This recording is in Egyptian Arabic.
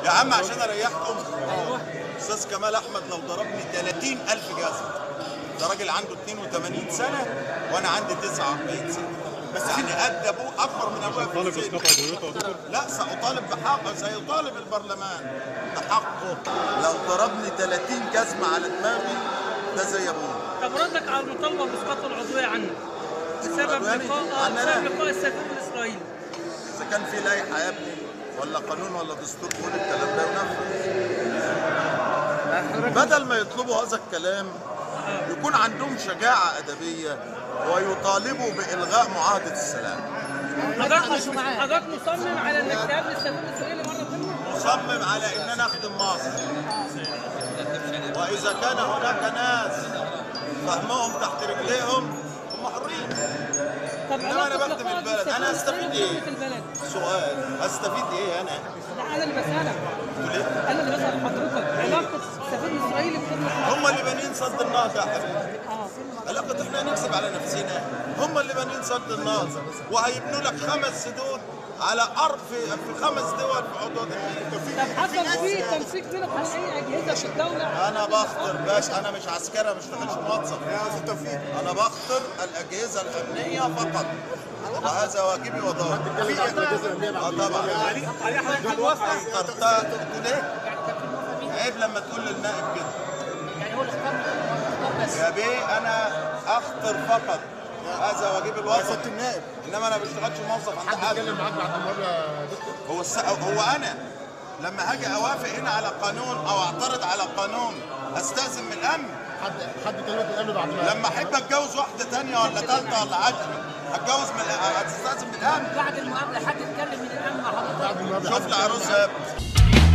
يا عم عشان اريحكم استاذ كمال احمد لو ضربني 30000 جزمه ده راجل عنده 82 سنه وانا عندي 49 سنه بس يعني قد ابوه اكبر من ابويا في طالب السن. اسقاط عضويته لا سأطالب بحقه سيطالب البرلمان بحقه لو ضربني 30 جزمة على دماغي ده زي ابوه طب ردك على المطالبه باسقاط العضويه عنك بسبب العضوية؟ لقاء أنا بسبب لا. لقاء السفير الاسرائيلي اذا كان في لائحة يا ابني ولا قانون ولا دستور بيقول الكلام ده ينفذ بدل ما يطلبوا هذا الكلام يكون عندهم شجاعة أدبية ويطالبوا بإلغاء معاهدة السلام حضرتك مش- حضرتك مصمم على انك تقابل السفير الاسرائيلي مره ثانيه مصمم على ان انا اخدم مصر واذا كان هناك ناس فهمهم تحت رجليهم هم حرين طب إنما أنا علاقة بخدم لقائك البلد. بالسفير أنا أستفيد الإسرائيلي إيه؟ في البلد سؤال استفيد ايه انا؟ لا انا اللي بسالك تقول ايه؟ انا اللي بسال حضرتك علاقه السفير الاسرائيلي بخدمه هم اللي بانيين صد النهضه يا حبيبي اه علاقة احنا نكسب على نفسنا هم اللي بانيين صد النهضه وهيبنوا لك خمس سدود على ارض في, في خمس دول في حدود طب حصل في تنسيق بينك وبين اي اجهزه في الدوله انا بخطر باش انا مش عسكري ما بشتغلش موظف انا بخطر الاجهزه الامنيه فقط وهذا واجبي ودوري اه طبعا اخترت تقول ايه؟ عيب لما تقول للنائب كده يا بيه انا اخطر فقط هذا واجب الوطن النائب انما انا ما بشتغلش موظف عند حد معاك بعد المره يا دكتور هو الس... هو انا لما هاجي اوافق هنا على قانون او اعترض على قانون استاذن من الامن حد حد كلمك الامن بعد ما لما احب اتجوز واحده تانية ولا ثالثه ولا عشرة هتجوز من الأ- هتستاذن من الامن بعد المقابله حد اتكلم من الامن مع حضرتك بعد المقابله شوف لي عروسه يا ابني